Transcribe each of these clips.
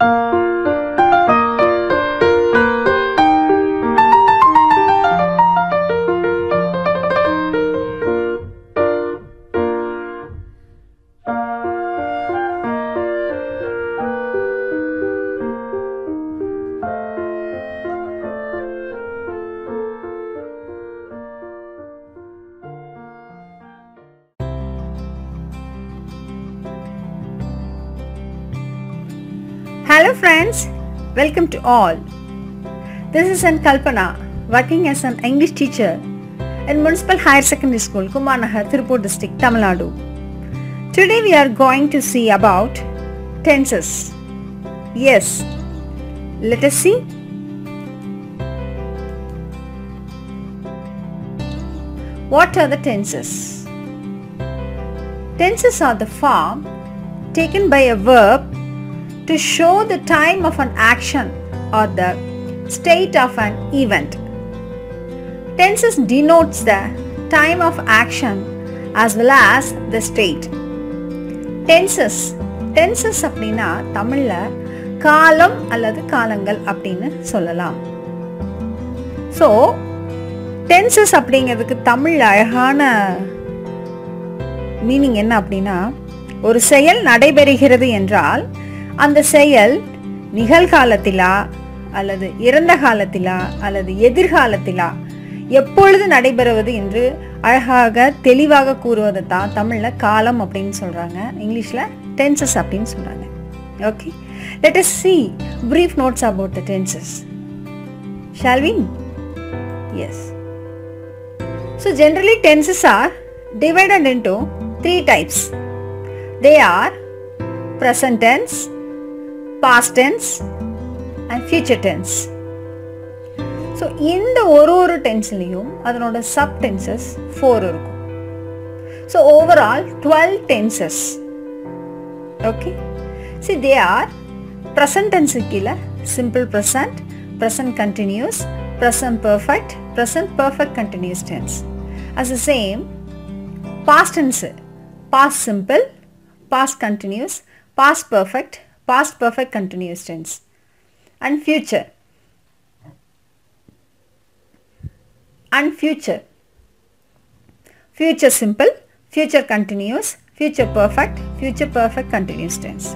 Hello friends, welcome to all. This is An Kalpana, working as an English teacher in Municipal Higher Secondary School, Kumarnagar, Tirupur district, Tamil Nadu. Today we are going to see about tenses. Yes, let us see. What are the tenses? Tenses are the form taken by a verb to show the time of an action or the state of an event. Tenses denotes the time of action as well as the state. Tenses tenses அப்படின்னா தமிழில் காலம் அல்லது காலங்கள் அப்படின்னு சொல்லலாம் so tenses அப்படிங்கிறதுக்கு தமிழ் அழகான meaning என்ன அப்படின்னா ஒரு செயல் நடைபெறுகிறது என்றால் அந்த செயல் நிகழ்காலத்திலா அல்லது இறந்த காலத்திலா அல்லது எதிர்காலத்திலா எப்பொழுது நடைபெறுவது என்று அழகாக தெளிவாக கூறுவதை தான் தமிழில் காலம் அப்படின்னு சொல்கிறாங்க இங்கிலீஷில் டென்சஸ் அப்படின்னு சொல்கிறாங்க okay let us see brief notes about the tenses shall we yes so generally tenses are divided into three types they are present tense past tense and future tense so இந்த ஒரு ஒரு டென்ஸ்லேயும் அதனோட sub tenses four இருக்கும் so overall twelve tenses okay see they are present tense கீழே simple present present continuous present perfect present perfect continuous tense as the same past tense past simple past continuous past perfect past perfect continuous tense and future and future future simple future continuous future perfect future perfect continuous tense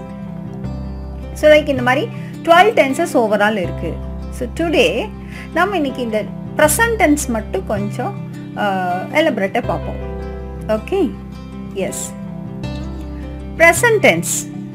so like இந்த மாதிரி twelve tenses overall இருக்குது so today நம்ம இன்னைக்கு இந்த present tense மட்டும் கொஞ்சம் எலபரேட்டாக பார்ப்போம் okay yes present tense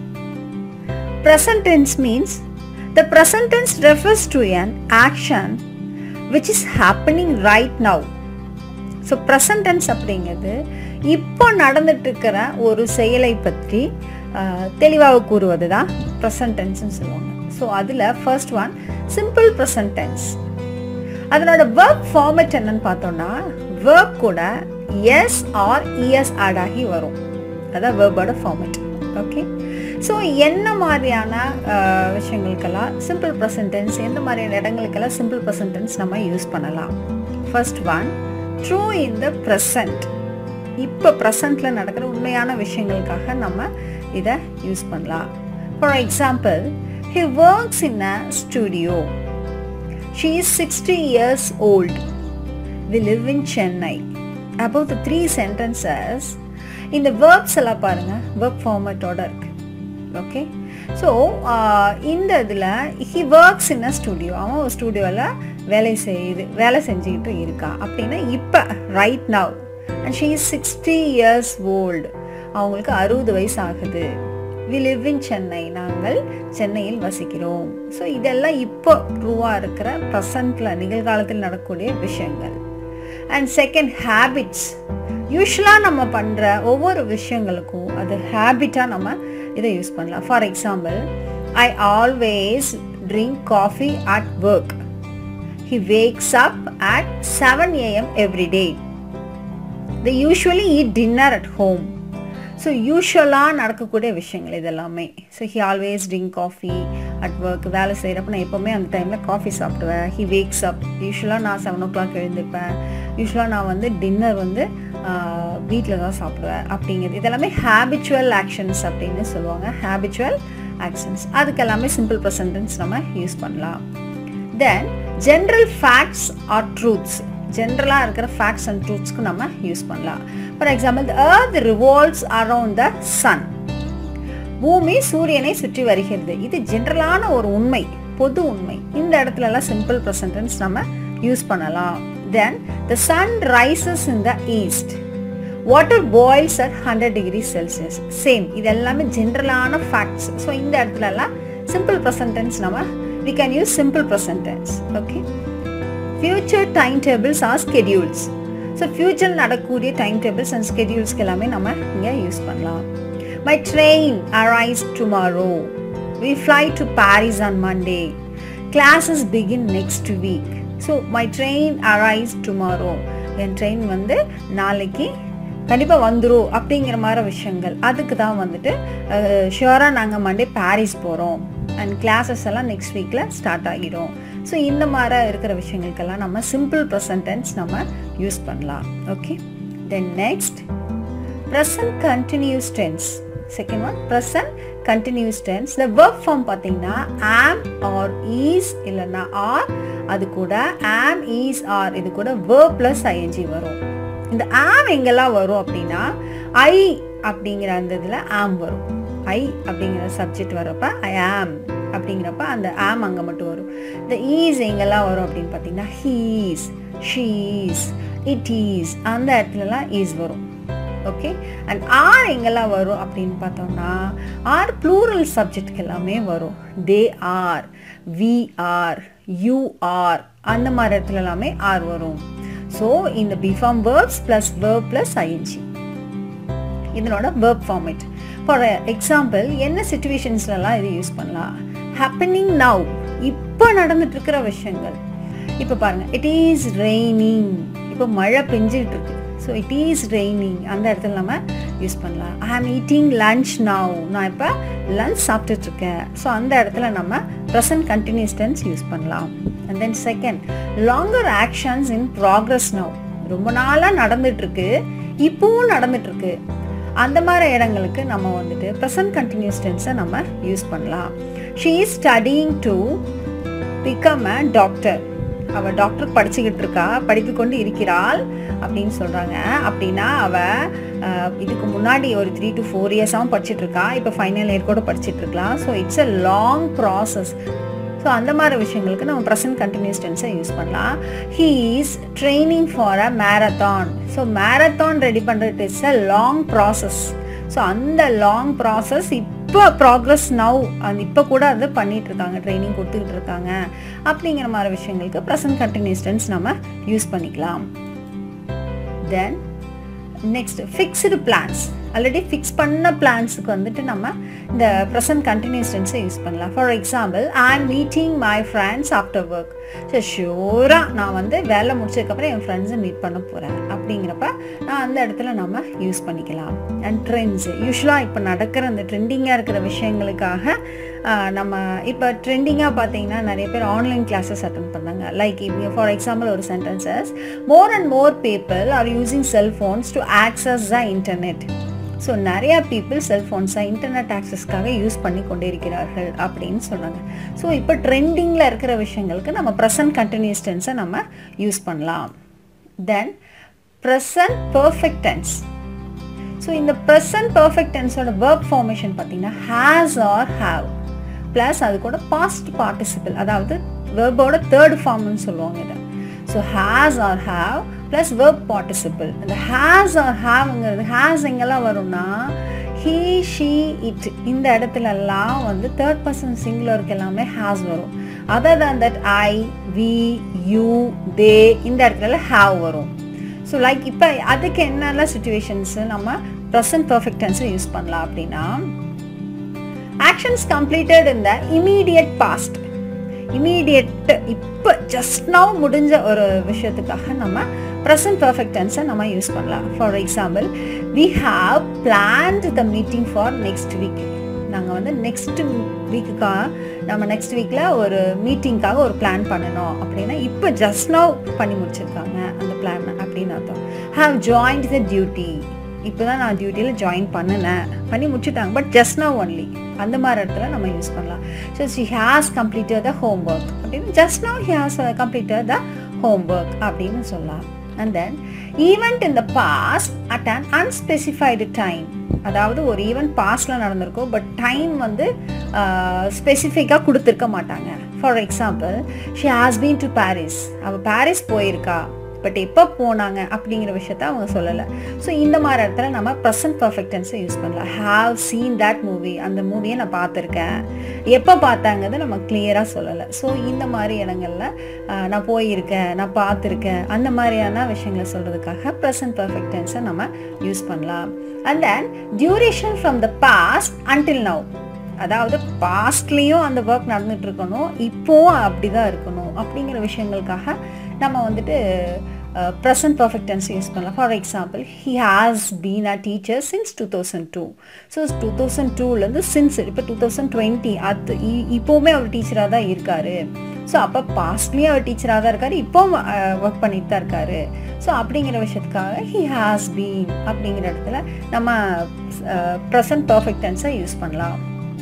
Present tense means the present tense refers to an action which is happening right now. So present tense அப்படிங்கிறது இப்போ நடந்துட்டு இருக்கிற ஒரு செயலை பற்றி தெளிவாக கூறுவது தான் ப்ரெசன்ட் டென்ஸ்னு சொல்லுவாங்க ஸோ அதில் first one simple present tense அதனோட வேர்ப் ஃபார்மேட் என்னன்னு பார்த்தோம்னா வேர்ப் கூட எஸ் ஆர் இஎஸ் ஆட் ஆகி வரும் அதான் வேர்போட ஃபார்மேட் ஓகே ஸோ என்ன மாதிரியான விஷயங்களுக்கெல்லாம் சிம்பிள் ப்ரெசன்டென்ஸ் எந்த மாதிரியான இடங்களுக்கெல்லாம் சிம்பிள் ப்ரெசன்டென்ஸ் நம்ம யூஸ் பண்ணலாம் first one true in the present இப்போ ப்ரெசண்ட்டில் நடக்கிற உண்மையான விஷயங்களுக்காக நம்ம இதை யூஸ் பண்ணலாம் for example he works in a studio she is sixty years old we live in Chennai about the three sentences இந்த வேர்ப்ஸ் எல்லாம் பாருங்கள் வேர்ப் ஃபார்மேட்டோட இருக்கு ஓகே ஸோ இந்த இதில் he works in a studio அவன் ஒரு ஸ்டுடியோவில் வேலை செய்யுது வேலை செஞ்சுக்கிட்டு இருக்கான் அப்படின்னா இப்போ right now and she is sixty years old அவங்களுக்கு அறுபது வயசு ஆகுது வி லிவ் இன் சென்னை நாங்கள் சென்னையில் வசிக்கிறோம் ஸோ இதெல்லாம் இப்போ ட்ரூவாக இருக்கிற ப்ரெசண்ட்டில் நிகழ்காலத்தில் நடக்கக்கூடிய விஷயங்கள் அண்ட் செகண்ட் ஹேபிட்ஸ் யூஸ்வலாக நம்ம பண்ணுற ஒவ்வொரு விஷயங்களுக்கும் அது ஹேபிட்டாக நம்ம இதை யூஸ் பண்ணலாம் for example I always drink coffee at work he wakes up at seven AM every day they usually eat dinner at home so யூஸ்வலாக நடக்கக்கூடிய விஷயங்கள் இதெல்லாமே so he always drink coffee at work வேலை செய்கிறப்ப நான் எப்போவுமே அந்த டைமில் காஃபி சாப்பிடுவேன் ஹி வேக்ஸ் அப் யூஸ்வலாக நான் செவன் ஓ கிளாக் எழுந்திருப்பேன் யூஸ்வலாக நான் வந்து டின்னர் வந்து வீட்டில் தான் சாப்பிடுவேன் அப்படிங்கிறது இதெல்லாமே ஹேபிச்சுவல் ஆக்ஷன்ஸ் அப்படின்னு சொல்லுவாங்க ஹேபிச்சுவல் ஆக்ஷன்ஸ் அதுக்கு எல்லாமே சிம்பிள் ப்ரெசன்டென்ஸ் நம்ம யூஸ் பண்ணலாம் then general facts or truths ஜென்ரலாக இருக்கிற ஃபேக்ட்ஸ் அண்ட் ட்ரூத்ஸ்க்கு நம்ம யூஸ் பண்ணலாம் for example the earth revolves around the sun பூமி சூரியனை சுற்றி வருகிறது இது ஜென்ரலான ஒரு உண்மை பொது உண்மை இந்த இடத்துல எல்லாம் சிம்பிள் ப்ரெசன்டென்ஸ் நம்ம யூஸ் பண்ணலாம் then the sun rises in the east water boils at hundred degree Celsius same இது எல்லாமே ஜென்ரலான ஃபேக்ட்ஸ் ஸோ இந்த இடத்துல எல்லாம் சிம்பிள் ப்ரெசன்டென்ஸ் நம்ம we can use simple present tense okay future time tables or schedules so future நடக்கக்கூடிய time tables and ஸ்கெடியூல்ஸ்க்கு எல்லாமே நம்ம இங்கே யூஸ் பண்ணலாம் my train arrives tomorrow we fly to Paris on Monday classes begin next week so my train arrives tomorrow என் train வந்து நாளைக்கு கண்டிப்பாக வந்துடும் அப்படிங்கிற மாதிரி விஷயங்கள் அதுக்கு தான் வந்துட்டு ஷியோராக நாங்கள் மண்டே பாரிஸ் போகிறோம் அண்ட் கிளாஸஸ் எல்லாம் நெக்ஸ்ட் வீக்கில் ஸ்டார்ட் ஆகிடும் ஸோ இந்த மாதிரி இருக்கிற விஷயங்களுக்கெல்லாம் நம்ம சிம்பிள் ப்ரெசன்டென்ஸ் நம்ம யூஸ் பண்ணலாம் okay then next present continuous tense second one present continuous tense இந்த ஒர்க் ஃபார்ம் பார்த்தீங்கன்னா ஆம் ஆர் ஈஸ் இல்லைன்னா ஆர் அது கூட ஆம் ஈஸ் ஆர் இது கூட வேர்ப் ப்ளஸ் ஐஎன்ஜி வரும் இந்த ஆம் எங்கெல்லாம் வரும் அப்படின்னா ஐ அப்படிங்கிற அந்த இதில் ஆம் வரும் ஐ அப்படிங்கிற சப்ஜெக்ட் வரப்ப ஐ ஆம் அப்படிங்கிறப்ப அந்த ஆம் அங்கே மட்டும் வரும் இந்த ஈஸ் எங்கெல்லாம் வரும் அப்படின்னு பார்த்தீங்கன்னா ஹீஸ் ஷீஸ் இட் ஈஸ் அந்த இடத்துலலாம் ஈஸ் வரும் ஓகே அண்ட் ஆர் எங்கெல்லாம் வரும் அப்படின்னு பார்த்தோம்னா ஆர் ப்ளூரல் சப்ஜெக்ட்க்கு எல்லாமே வரும் they are we are you are அந்த மாதிரி இடத்துல எல்லாமே ஆர் வரும் ஸோ இந்த be form verbs plus verb plus ING இதனோட வேர்ப் ஃபார்மேட் ஃபார் எக்ஸாம்பிள் என்ன சுச்சுவேஷன்ஸ்லலாம் இது யூஸ் பண்ணலாம் ஹேப்பனிங் நவ் இப்போ நடந்துட்டு இருக்கிற விஷயங்கள் இப்போ பாருங்க இட் இஸ் ரெய்னிங் இப்போ மழை பெஞ்சிட்டு இருக்கு ஸோ இட் இஸ் ரெய்னிங் அந்த இடத்துல நம்ம யூஸ் பண்ணலாம் ஐ ஆம் ஈட்டிங் லன்ச் நவ் நான் இப்போ லன்ச் சாப்பிட்டுட்டு இருக்கேன் ஸோ அந்த இடத்துல நம்ம ப்ரெசன்ட் கண்டினியூஸ் டென்ஸ் யூஸ் பண்ணலாம் and then second longer actions in progress now ரொம்ப நாளாக நடந்துட்டு இருக்கு இப்பவும் நடந்துட்டு இருக்கு அந்த மாதிரி இடங்களுக்கு நம்ம வந்துட்டு ப்ரெசன்ட் கண்டினியூஸ் டென்ஸை நம்ம யூஸ் பண்ணலாம் she is studying to become a doctor அவள் டாக்டர் படிச்சுக்கிட்டு இருக்கா படித்து கொண்டு இருக்கிறாள் அப்படின்னு சொல்கிறாங்க அப்படின்னா அவள் இதுக்கு முன்னாடி ஒரு த்ரீ டு ஃபோர் இயர்ஸாகவும் படிச்சுட்டு இருக்கா இப்போ ஃபைனல் இயர் கூட படிச்சுட்டு இருக்கலாம் so it's a long process so அந்த மாதிரி விஷயங்களுக்கு நம்ம ப்ரெசன்ட் கண்டினியூஸ் டென்ஸை யூஸ் பண்ணலாம் he is training for a marathon so marathon ready பண்ணுறது it's a long process so அந்த லாங் ப்ராசஸ் இப்போ ப்ராக்ரஸ் நவ் அந்த இப்போ கூட அது பண்ணிட்டு இருக்காங்க ட்ரைனிங் கொடுத்துக்கிட்டு இருக்காங்க அப்படிங்கிற மாதிரி விஷயங்களுக்கு ப்ரெசன்ட் கண்டினியூஸ் டென்ஸ் நம்ம யூஸ் பண்ணிக்கலாம் then next fixed plans already fix பண்ண பிளான்ஸுக்கு வந்துட்டு நம்ம இந்த ப்ரெசன்ட் கண்டினியூஸ் டென்ஸை யூஸ் பண்ணலாம் for example I am meeting my friends after work so ஷூராக நான் வந்து வேலை முடிச்சதுக்கப்புறம் என் ஃப்ரெண்ட்ஸை மீட் பண்ண போகிறேன் அப்படிங்கிறப்ப நான் அந்த இடத்துல நம்ம யூஸ் பண்ணிக்கலாம் அண்ட் ட்ரெண்ட்ஸ் யூஸ்வலாக இப்போ நடக்கிற அந்த ட்ரெண்டிங்காக இருக்கிற விஷயங்களுக்காக நம்ம இப்போ ட்ரெண்டிங்காக பார்த்தீங்கன்னா நிறைய பேர் ஆன்லைன் கிளாஸஸ் அட்டன் பண்ணாங்க லைக் இப்போ ஃபார் எக்ஸாம்பிள் ஒரு sentences more and more people are using cellphones to access the internet so நிறையா பீப்புள் செல்ஃபோன்ஸை இன்டர்நெட் ஆக்சஸ்க்காக யூஸ் பண்ணி கொண்டே இருக்கிறார்கள் அப்படின்னு சொன்னாங்க ஸோ இப்போ ட்ரெண்டிங்கில் இருக்கிற விஷயங்களுக்கு நம்ம ப்ரெசன்ட் கண்டினியூஸ் டென்ஸை நம்ம யூஸ் பண்ணலாம் then present perfect tense so இந்த ப்ரெசன்ட் பர்ஃபெக்ட் டென்ஸோட வேர்ப் ஃபார்மேஷன் பார்த்தீங்கன்னா ஹேஸ் ஆர் ஹாவ் ப்ளஸ் அது கூட பாஸ்ட் பார்ட்டிசிபிள் அதாவது வேர்போட தேர்ட் ஃபார்ம்னு சொல்லுவாங்க இதை so has or have plus verb participle இந்த ஹேஸ் ஆர் ஹாவ்ங்கிறது ஹேஸ் எங்கெல்லாம் வரும்னா ஹீ ஷீ இட் இந்த இடத்துலலாம் வந்து தேர்ட் பர்சன் சிங்குலருக்கு எல்லாமே ஹேஸ் வரும் other than that I we you they இந்த இடத்துல ஹாவ் வரும் ஸோ லைக் இப்போ அதுக்கு என்னென்ன சுச்சுவேஷன்ஸு நம்ம ப்ரெசன்ட் பர்ஃபெக்ட் டென்ஸை யூஸ் பண்ணலாம் அப்படின்னா actions completed in the immediate past immediate இப்போ ஜஸ்ட் நவ் முடிஞ்ச ஒரு விஷயத்துக்காக நம்ம ப்ரெசன்ட் பர்ஃபெக்ட் டென்ஸை நம்ம யூஸ் பண்ணலாம் for example we have planned the meeting for next week நாங்கள் வந்து நெக்ஸ்ட் வீக்குக்காக நம்ம நெக்ஸ்ட் வீக்கில் ஒரு மீட்டிங்க்காக ஒரு பிளான் பண்ணணும் அப்படின்னா இப்போ ஜஸ்ட் நவ் பண்ணி முடிச்சிருக்காங்க அந்த பிளான் அப்படின்னு அர்த்தம் ஹாவ் ஜாயின்ட் த டியூட்டி இப்போ தான் நான் டியூட்டியில் ஜாயின் பண்ணினேன் பண்ணி முடிச்சுட்டாங்க பட் ஜஸ்ட் நவ் ஒன்லி அந்த மாதிரி இடத்துல நம்ம யூஸ் பண்ணலாம் so she has completed the homework அப்படின்னு just now he has completed the homework அப்படின்னு சொல்லலாம் and then event in the past at an unspecified time அதாவது ஒரு ஈவெண்ட் பாஸ்டில் நடந்திருக்கும் பட் டைம் வந்து ஸ்பெசிஃபிக்காக கொடுத்துருக்க மாட்டாங்க for example she has been to Paris அவள் பாரிஸ் போயிருக்கா பட் எப்போ போனாங்க அப்படிங்கிற விஷயத்த அவங்க சொல்லலை ஸோ இந்த மாதிரி இடத்துல நம்ம ப்ரெசன்ட் பர்ஃபெக்டன்ஸை யூஸ் பண்ணலாம் ஹாவ் சீன் தட் மூவி அந்த மூவியை நான் பார்த்துருக்கேன் எப்போ பார்த்தாங்கிறது நம்ம கிளியராக சொல்லலை ஸோ இந்த மாதிரி இடங்கள்ல நான் போயிருக்கேன் நான் பார்த்துருக்கேன் அந்த மாதிரியான விஷயங்களை சொல்கிறதுக்காக ப்ரெசன்ட் பர்ஃபெக்டன்ஸை நம்ம யூஸ் பண்ணலாம் and then duration from the past until now அதாவது பாஸ்ட்லேயும் அந்த ஒர்க் நடந்துட்டு இருக்கணும் இப்போவும் அப்படி தான் இருக்கணும் அப்படிங்கிற விஷயங்களுக்காக நம்ம வந்துட்டு ப்ரெசன்ட் பர்ஃபெக்ட் டென்ஸ் யூஸ் பண்ணலாம் for example he has been a teacher since two thousand two so two thousand டூலேருந்து சின்ஸ் இப்போ டூ தௌசண்ட் டுவெண்ட்டி அது இப்போவுமே அவர் டீச்சராக தான் இருக்கார் ஸோ அப்போ பாஸ்ட்லேயும் அவர் டீச்சராக தான் இருக்கார் இப்போ ஒர்க் பண்ணிட்டு தான் இருக்காரு ஸோ அப்படிங்கிற விஷயத்துக்காக ஹி ஹாஸ் பீன் அப்படிங்கிற இடத்துல நம்ம ப்ரெசன்ட் பர்ஃபெக்ட் டென்ஸை யூஸ் பண்ணலாம்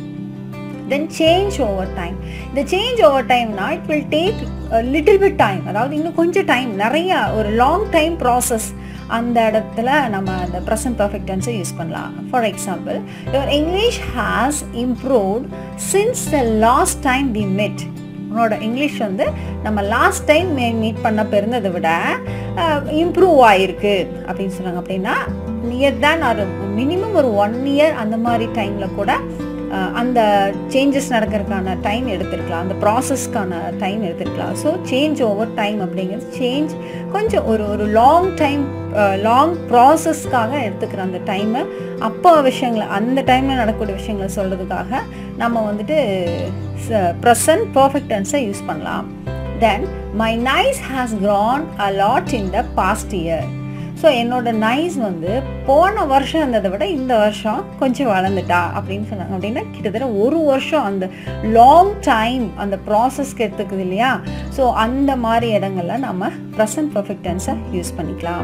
தென் சேஞ்ச் ஓவர் டைம் இந்த சேஞ்ச் ஓவர் டைம்னா it will take little bit time அதாவது இன்னும் கொஞ்சம் டைம் நிறைய ஒரு லாங் டைம் ப்ராசஸ் அந்த இடத்துல நம்ம அந்த ப்ரெசன்ட் பர்ஃபெக்ட் டென்ஸை யூஸ் பண்ணலாம் for example your English has improved since the last time we met உன்னோட இங்கிலீஷ் வந்து நம்ம லாஸ்ட் டைம் மீட் பண்ண இருந்ததை விட இம்ப்ரூவ் ஆயிருக்கு அப்படின்னு சொன்னாங்க அப்படின்னா நியர் தான் ஒரு மினிமம் ஒரு ஒன் இயர் அந்த மாதிரி டைமில் கூட அந்த சேஞ்சஸ் நடக்கிறதுக்கான டைம் எடுத்திருக்கலாம் அந்த ப்ராசஸ்க்கான டைம் எடுத்திருக்கலாம் ஸோ சேஞ்ச் ஓவர் டைம் அப்படிங்கிறது சேஞ்ச் கொஞ்சம் ஒரு ஒரு லாங் டைம் லாங் ப்ராசஸ்க்காக எடுத்துக்கிற அந்த டைமை அப்போ விஷயங்களை அந்த டைமில் நடக்கக்கூடிய விஷயங்களை சொல்கிறதுக்காக நம்ம வந்துட்டு ப்ரெசன்ட் பர்ஃபெக்ட் டென்ஸை யூஸ் பண்ணலாம் then my niece has grown a lot in the past year so என்னோட நைஸ் வந்து போன வருஷம் இருந்ததை விட இந்த வருஷம் கொஞ்சம் வளர்ந்துட்டா அப்படின்னு சொன்னாங்க அப்படின்னா கிட்டத்தட்ட ஒரு வருஷம் அந்த லாங் டைம் அந்த ப்ராசஸ்க்கு எடுத்துக்குது இல்லையா ஸோ அந்த மாதிரி இடங்கள்ல நம்ம ப்ரெசன்ட் பர்ஃபெக்ட் டென்ஸை யூஸ் பண்ணிக்கலாம்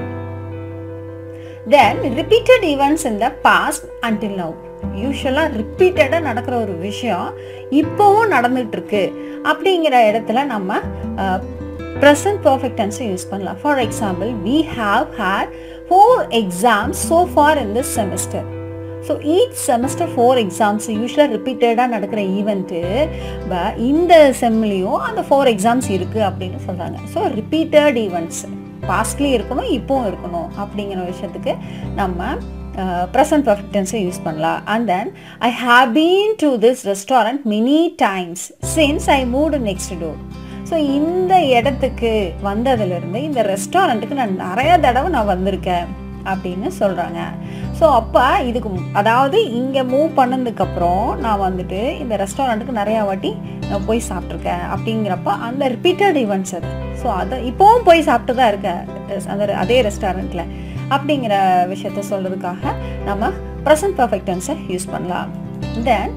then repeated events in the past until now யூஸ்வலாக ரிப்பீட்டடாக நடக்கிற ஒரு விஷயம் இப்போவும் நடந்துட்டு இருக்கு அப்படிங்கிற இடத்துல நம்ம ப்ரெசன்ட் பர்ஃபெக்ட் டென்ஸை யூஸ் பண்ணலாம் for example we have had four exams so far in this semester so each semester four exams யூஸ்வலாக ரிப்பீட்டடாக நடக்கிற ஈவெண்ட்டு இந்த செம்லேயும் அந்த ஃபோர் எக்ஸாம்ஸ் இருக்குது அப்படின்னு சொல்கிறாங்க ஸோ ரிப்பீட்டட் ஈவெண்ட்ஸ் பாஸ்ட்லேயும் இருக்கணும் இப்போவும் இருக்கணும் அப்படிங்கிற விஷயத்துக்கு நம்ம ப்ரெசன்ட் பர்ஃபெக்ட் டென்ஸை யூஸ் பண்ணலாம் and then I have been to this restaurant many times since I moved next door so இந்த இடத்துக்கு வந்ததுலேருந்து இந்த ரெஸ்டாரண்ட்டுக்கு நான் நிறைய தடவை நான் வந்திருக்கேன் அப்படின்னு சொல்கிறாங்க ஸோ அப்போ இதுக்கு அதாவது இங்கே மூவ் பண்ணதுக்கப்புறம் நான் வந்துட்டு இந்த ரெஸ்டாரண்ட்டுக்கு நிறையா வாட்டி நான் போய் சாப்பிட்ருக்கேன் அப்படிங்கிறப்ப அந்த ரிப்பீட்டட் ஈவெண்ட்ஸ் அது ஸோ அதை இப்போவும் போய் சாப்பிட்டு தான் இருக்கேன் அந்த அதே ரெஸ்டாரண்ட்டில் அப்படிங்கிற விஷயத்த சொல்கிறதுக்காக நம்ம ப்ரெசன்ட் பர்ஃபெக்ட் டென்ஸை யூஸ் பண்ணலாம் then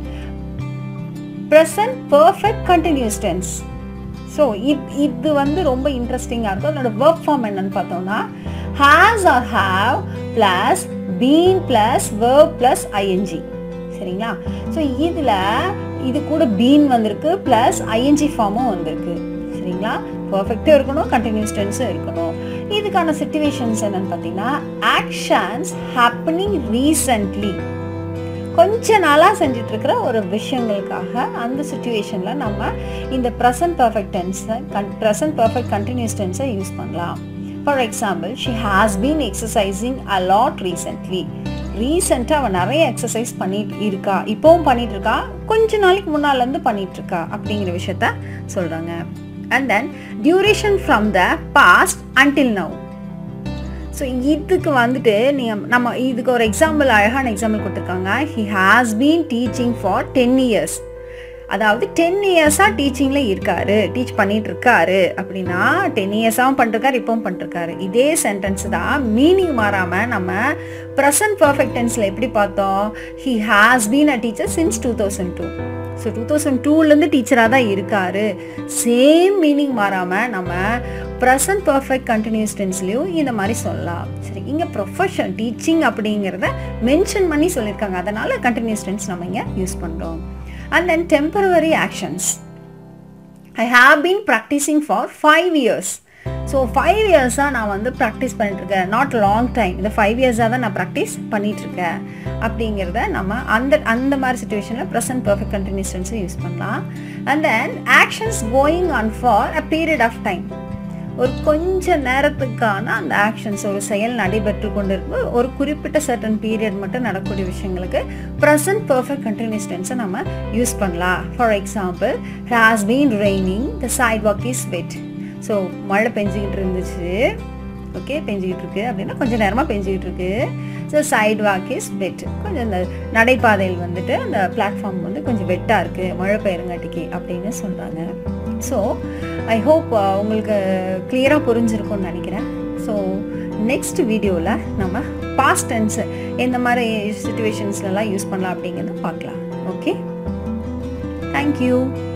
present perfect continuous tense so இது வந்து ரொம்ப இன்ட்ரெஸ்டிங்காக இருக்கும் அதோட ஒர்க் ஃபார்ம் என்னன்னு பார்த்தோம்னா has or have plus been plus verb plus ING சரிங்களா ஸோ இதில் இது கூட பீன் வந்திருக்கு பிளஸ் ஐஎன்ஜி ஃபார்மும் வந்திருக்கு சரிங்களா பர்ஃபெக்டும் இருக்கணும் கண்டினியூஸ் டென்ஸும் இருக்கணும் இதுக்கான சுச்சுவேஷன்ஸ் என்னன்னு பார்த்தீங்கன்னா ஆக்ஷன்ஸ் ஹேப்பனிங் ரீசன்ட்லி கொஞ்ச நாளாக செஞ்சுட்டு இருக்கிற ஒரு விஷயங்களுக்காக அந்த சுச்சுவேஷனில் நம்ம இந்த ப்ரெசன்ட் பர்ஃபெக்ட் டென்ஸை கன் ப்ரெசன்ட் பர்ஃபெக்ட் கண்டினியூஸ் டென்ஸை யூஸ் பண்ணலாம் for example she has been exercising a lot recently ரீசெண்டாக அவன் நிறைய எக்ஸசைஸ் பண்ணிட்டு இருக்கா இப்போவும் பண்ணிட்டு இருக்கா கொஞ்ச நாளைக்கு முன்னாலேருந்து பண்ணிட்டு இருக்கா அப்படிங்கிற விஷயத்த சொல்கிறாங்க and then duration from the past until now so இதுக்கு வந்துட்டு நீங்கள் நம்ம இதுக்கு ஒரு எக்ஸாம்பிள் அழகான எக்ஸாம்பிள் கொடுத்துருக்காங்க he has been teaching for ten years அதாவது டென் இயர்ஸாக டீச்சிங்கில் இருக்காரு டீச் பண்ணிட்டு இருக்காரு அப்படின்னா டென் இயர்ஸாகவும் பண்ணிருக்காரு இப்பவும் பண்ணிருக்காரு இதே சென்டென்ஸ் தான் மீனிங் மாறாமல் நம்ம ப்ரெசன்ட் பர்ஃபெக்ட் டென்ஸில் எப்படி பார்த்தோம் he has been a teacher since two thousand two so two thousand டூலேருந்து டீச்சராக தான் இருக்காரு சேம் மீனிங் மாறாமல் நம்ம ப்ரெசன்ட் பர்ஃபெக்ட் கண்டினியூஸ் டென்ஸ்லையும் இந்த மாதிரி சொல்லலாம் சரி இங்கே ப்ரொஃபஷன் டீச்சிங் அப்படிங்கிறத மென்ஷன் பண்ணி சொல்லியிருக்காங்க அதனால் கண்டினியூஸ் டென்ஸ் நம்ம இங்கே யூஸ் பண்ணுறோம் and then temporary actions I have been practising for five years so five இயர்ஸாக நான் வந்து ப்ராக்டிஸ் பண்ணிட்டுருக்கேன் நாட் லாங் டைம் இந்த ஃபைவ் இயர்ஸாக தான் நான் ப்ராக்டிஸ் பண்ணிகிட்ருக்கேன் அப்படிங்கிறத நம்ம அந்த அந்த மாதிரி சுச்சுவேஷனில் ப்ரெசன்ட் பர்ஃபெக்ட் கண்டினியூஸ் டென்ஸை யூஸ் பண்ணலாம் and then actions going on for a period of time ஒரு கொஞ்ச நேரத்துக்கான அந்த ஆக்ஷன்ஸ் ஒரு செயல் நடைபெற்று கொண்டு இருக்கும் ஒரு குறிப்பிட்ட சர்டன் பீரியட் மட்டும் நடக்கக்கூடிய விஷயங்களுக்கு ப்ரெசன்ட் பர்ஃபெக்ட் கண்டினியூஸ் டென்ஸை நம்ம யூஸ் பண்ணலாம் for example has been raining the sidewalk is wet so மழை பெஞ்சிக்கிட்டு இருந்துச்சு ஓகே பெஞ்சிக்கிட்டு இருக்கு அப்படின்னா கொஞ்சம் நேரமாக பெஞ்சிக்கிட்டு இருக்கு so sidewalk is wet கொஞ்சம் இந்த நடைபாதையில் வந்துட்டு அந்த பிளாட்ஃபார்ம் வந்து கொஞ்சம் வெட்டாக இருக்குது மழை பெயருங்காட்டிக்கு அப்படின்னு சொல்கிறாங்க ஸோ ஐ ஹோப் உங்களுக்கு கிளியராக புரிஞ்சிருக்கும்னு நினைக்கிறேன் ஸோ நெக்ஸ்ட் வீடியோவில் நம்ம பாஸ்ட் டென்ஸு எந்த மாதிரி சுச்சுவேஷன்ஸ்லலாம் யூஸ் பண்ணலாம் அப்படிங்கிறத பார்க்கலாம் ஓகே தேங்க்யூ